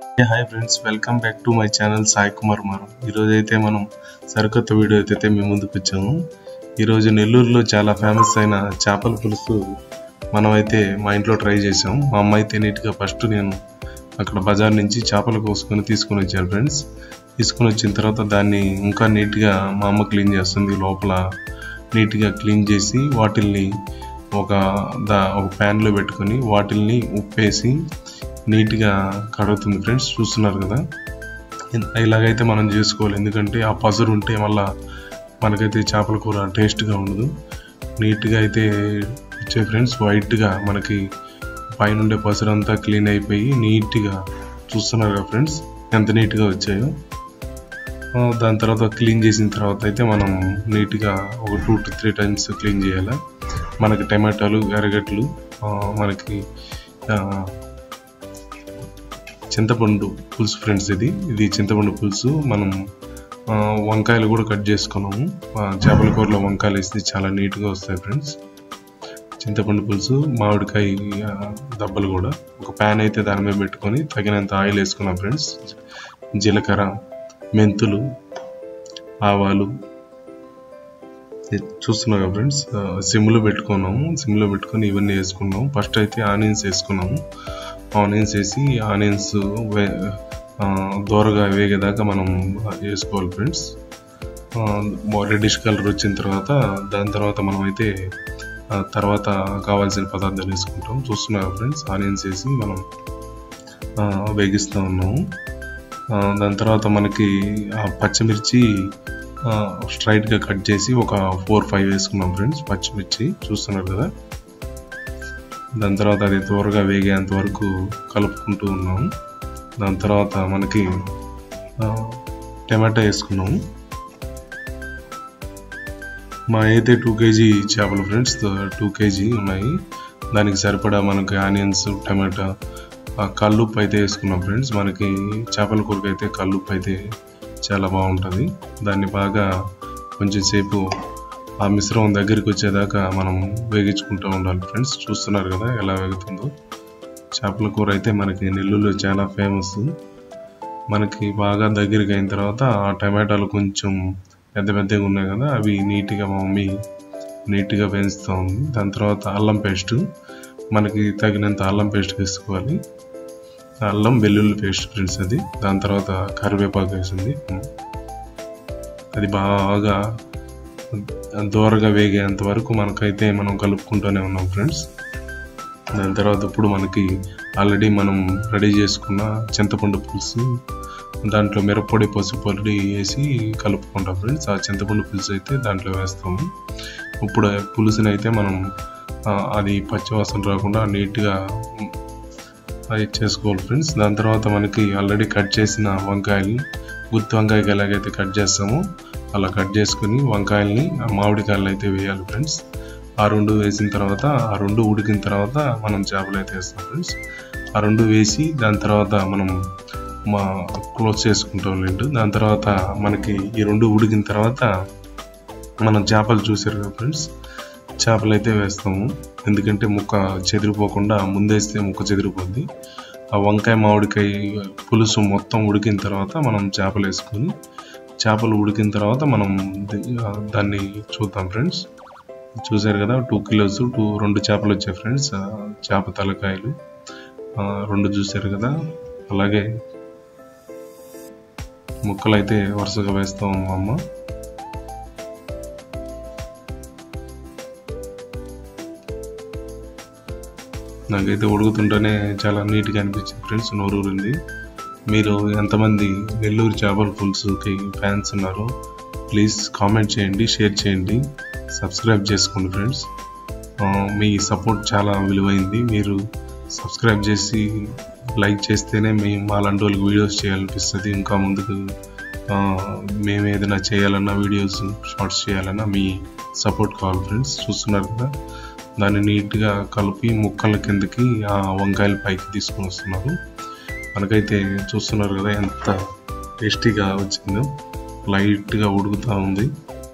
hi friends welcome back to my channel Sai Kumar Maram ఈరోజు అయితే మనం సరికొత్త వీడియో అయితే మేము ముందుకు వచ్చాము ఈరోజు నెల్లూరులో చాలా ఫేమస్ అయిన చేపల పులుసు మనం అయితే మా ఇంట్లో ట్రై చేసాం మా అమ్మ అయితే నీట్గా ఫస్ట్ నేను అక్కడ బజార్ నుంచి చేపలు కోసుకొని తీసుకొని వచ్చాను ఫ్రెండ్స్ తీసుకొని వచ్చిన తర్వాత దాన్ని ఇంకా నీట్గా మా అమ్మ క్లీన్ చేస్తుంది లోపల నీట్గా క్లీన్ చేసి వాటిల్ని ఒక దా ఒక ప్యాన్లో పెట్టుకొని వాటిల్ని ఉప్పేసి నీట్గా కడుగుతుంది ఫ్రెండ్స్ చూస్తున్నారు కదా ఇ- ఇలాగైతే మనం చేసుకోవాలి ఎందుకంటే ఆ పసరు ఉంటే మళ్ళా మనకైతే చేపల కూర టేస్ట్గా ఉండదు నీట్గా అయితే వచ్చే ఫ్రెండ్స్ వైట్గా మనకి పైనుండే పసరు అంతా క్లీన్ అయిపోయి నీట్గా చూస్తున్నారు కదా ఫ్రెండ్స్ ఎంత నీట్గా వచ్చాయో ఆ, దాని తర్వాత క్లీన్ చేసిన తర్వాత అయితే మనం నీట్గా ఒక two to three times clean చేయాలి మనకి టమాటాలు ఎర్రగడ్డలు ఆ, మనకి ఆ, చింతపండు పులుసు ఫ్రెండ్స్ ఇది ఇది చింతపండు పులుసు మనం ఆ, వంకాయలు కూడా కట్ చేసుకున్నాము ఆ, చేపల కూరలో వంకాయలు వేస్తే చాలా నీట్గా వస్తాయి ఫ్రెండ్స్ చింతపండు పులుసు మామిడికాయ ఆ, దబ్బలు కూడా ఒక ప్యాన్ అయితే దాని మీద పెట్టుకొని తగినంత ఆయిల్ వేసుకున్నాం ఫ్రెండ్స్ జీలకర్ర మెంతులు ఆవాలు ఇది చూస్తున్నారు కదా ఫ్రెండ్స్ సిమ్లో పెట్టుకున్నాము సిమ్లో పెట్టుకొని ఇవన్నీ వేసుకున్నాము ఫస్ట్ అయితే ఆనియన్స్ వేసుకున్నాము ఆనియన్స్ వేసి ఆనియన్స్ వే- ఆ, దోరగా వేగేదాకా మనం వేసుకోవాలి ఫ్రెండ్స్ రెడ్డిష్ కలర్ వచ్చిన తర్వాత దాని తర్వాత మనం అయితే ఆ, తర్వాత కావాల్సిన పదార్థాలు వేసుకుంటాం చూస్తున్నారు ఫ్రెండ్స్ ఆనియన్స్ వేసి మనం ఆ, వేగిస్తూ ఉన్నాము ఆ, దాని తర్వాత మనకి ఆ పచ్చిమిర్చి ఆ, స్ట్రైట్గా కట్ చేసి ఒక ఫోర్ ఫైవ్ వేసుకున్నాం ఫ్రెండ్స్ పచ్చిమిర్చి చూస్తున్నారు కదా దాని తర్వాత అది త్వరగా వేగేంత వరకు కలుపుకుంటూ ఉన్నాము దాని తర్వాత మనకి ఆ, టమాటా వేసుకున్నాము మా అయితే టూ కేజీ చేపలు ఫ్రెండ్స్ టూ కేజీ ఉన్నాయి దానికి సరిపడా మనకి ఆనియన్స్ టమాటా ఆ కల్లుప్పు అయితే వేసుకున్నాం ఫ్రెండ్స్ మనకి చేపల కూరకి అయితే కల్లుప్పు అయితే చాలా బాగుంటుంది దాన్ని బాగా కొంచెం సేపు ఆ మిశ్రమం దగ్గరికి వచ్చేదాకా మనం వేగించుకుంటూ ఉండాలి ఫ్రెండ్స్ చూస్తున్నారు కదా ఎలా వేగుతుందో చేపల కూర అయితే మనకి నెల్లూరులో చాలా ఫేమస్ మనకి బాగా దగ్గరికి అయిన తర్వాత ఆ టమాటాలు కొంచెం పెద్ద పెద్దగా ఉన్నాయి కదా అవి నీట్గా మా మమ్మీ నీట్గా వేయిస్తూ ఉంది దాని తర్వాత అల్లం పేస్ట్ మనకి తగినంత అల్లం పేస్ట్ వేసుకోవాలి అల్లం వెల్లుల్లి పేస్ట్ ఫ్రెండ్స్ అది దాని తర్వాత కరివేపాకు వేసింది అది బాగా దూరగా వేగేంత వరకు మనకైతే మనం కలుపుకుంటూనే ఉన్నాం ఫ్రెండ్స్ దాని తర్వాత ఇప్పుడు మనకి ఆల్రెడీ మనం రెడీ చేసుకున్న చింతపండు పులుసు దాంట్లో మిరప్పొడి పసుపు పొడి వేసి కలుపుకుంటాం ఫ్రెండ్స్ ఆ చింతపండు పులుసు అయితే దాంట్లో వేస్తాము ఇప్పుడు ఆ పులుసుని అయితే మనం ఆ, అది పచ్చివాసన రాకుండా నీట్గా అది చేసుకోవాలి ఫ్రెండ్స్ దాని తర్వాత మనకి ఆల్రెడీ కట్ చేసిన వంకాయలు గుత్తి వంకాయకి ఎలాగైతే కట్ చేస్తామో అలా కట్ చేసుకుని వంకాయల్ని ఆ మామిడికాయలు అయితే వేయాలి ఫ్రెండ్స్ ఆ రెండు వేసిన తర్వాత ఆ రెండు ఉడికిన తర్వాత మనం చేపలు అయితే వేస్తాం ఫ్రెండ్స్ ఆ రెండు వేసి దాని తర్వాత మనం మా క్లోజ్ చేసుకుంటాం లేదు దాని తర్వాత మనకి ఈ రెండు ఉడికిన తర్వాత మనం చేపలు చూసారు కదా ఫ్రెండ్స్ చేపలు అయితే వేస్తాము ఎందుకంటే ముక్క చెదిరిపోకుండా ముందేస్తే ముక్క చెదిరిపోద్ది ఆ వంకాయ మామిడికాయ పులుసు మొత్తం ఉడికిన తర్వాత మనం చేపలు వేసుకొని చేపలు ఉడికిన తర్వాత మనం ది- ఆ, దాన్ని చూద్దాం ఫ్రెండ్స్ చూసారు కదా టూ కిలోస్ టూ రెండు చేపలు వచ్చాయి ఫ్రెండ్స్ ఆ, చేప తలకాయలు ఆ, రెండు చూసారు కదా అలాగే ముక్కలు అయితే వరుసగా వేస్తాం మా అమ్మ నాకైతే ఉడుకుతుంటేనే చాలా నీట్గా అనిపించింది ఫ్రెండ్స్ నోరూరింది మీరు ఎంతమంది నెల్లూరు చేపల పులుసుకి ఫ్యాన్స్ ఉన్నారో ప్లీజ్ కామెంట్ చేయండి షేర్ చేయండి సబ్స్క్రైబ్ చేసుకోండి ఫ్రెండ్స్ ఆ, మీ సపోర్ట్ చాలా విలువైంది మీరు సబ్స్క్రైబ్ చేసి లైక్ చేస్తేనే మేము మాలాంటి వాళ్ళకి వీడియోస్ చేయాలనిపిస్తుంది ఇంకా ముందుకు ఆ, మేము ఏదైనా చేయాలన్నా వీడియోస్ షార్ట్స్ చేయాలన్నా మీ సపోర్ట్ కావాలి ఫ్రెండ్స్ చూస్తున్నారు కదా దాన్ని నీట్గా కలిపి ముక్కల కిందకి ఆ వంకాయల పైకి తీసుకొని వస్తున్నారు మనకైతే చూస్తున్నారు కదా ఎంత టేస్టీగా వచ్చిందో లైట్గా ఉడుకుతూ ఉంది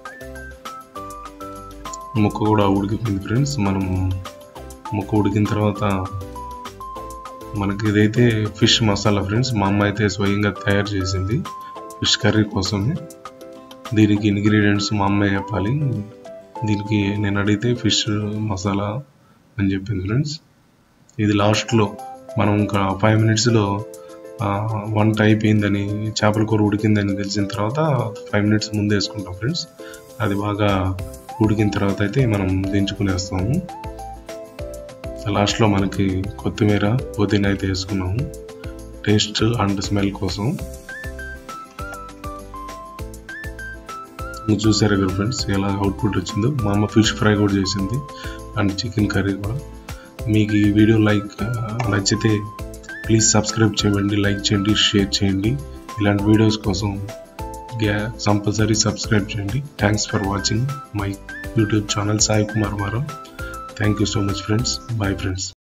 ముక్క కూడా ఉడికిపోయింది ఫ్రెండ్స్ మనం ముక్క ఉడికిన తర్వాత మనకి ఇదైతే ఫిష్ మసాలా ఫ్రెండ్స్ మా అమ్మ అయితే స్వయంగా తయారు చేసింది ఫిష్ కర్రీ కోసమే దీనికి ఇంగ్రీడియంట్స్ మా అమ్మే చెప్పాలి దీనికి నేను అడిగితే ఫిష్ మసాలా అని చెప్పింది ఫ్రెండ్స్ ఇది లాస్ట్లో మనం ఇంకా ఫైవ్ మినిట్స్లో వంట అయిపోయిందని చేపల కూర ఉడికిందని తెలిసిన తర్వాత ఫైవ్ మినిట్స్ ముందు వేసుకుంటాం ఫ్రెండ్స్ అది బాగా ఉడికిన తర్వాత అయితే మనం దించుకునేస్తాము లాస్ట్లో మనకి కొత్తిమీర పుదీనా అయితే వేసుకున్నాము టేస్ట్ అండ్ స్మెల్ కోసం మీరు చూసారు కదా ఫ్రెండ్స్ ఎలా అవుట్పుట్ వచ్చిందో మా అమ్మ ఫిష్ ఫ్రై కూడా చేసింది అండ్ చికెన్ కర్రీ కూడా మీకు ఈ వీడియో లైక్ నచ్చితే ప్లీజ్ సబ్స్క్రైబ్ చేయండి లైక్ చేయండి షేర్ చేయండి ఇలాంటి వీడియోస్ కోసం కంపల్సరీ సబ్స్క్రైబ్ చేయండి thanks for watching my YouTube channel Sai Kumar Maram thank you so much friends bye friends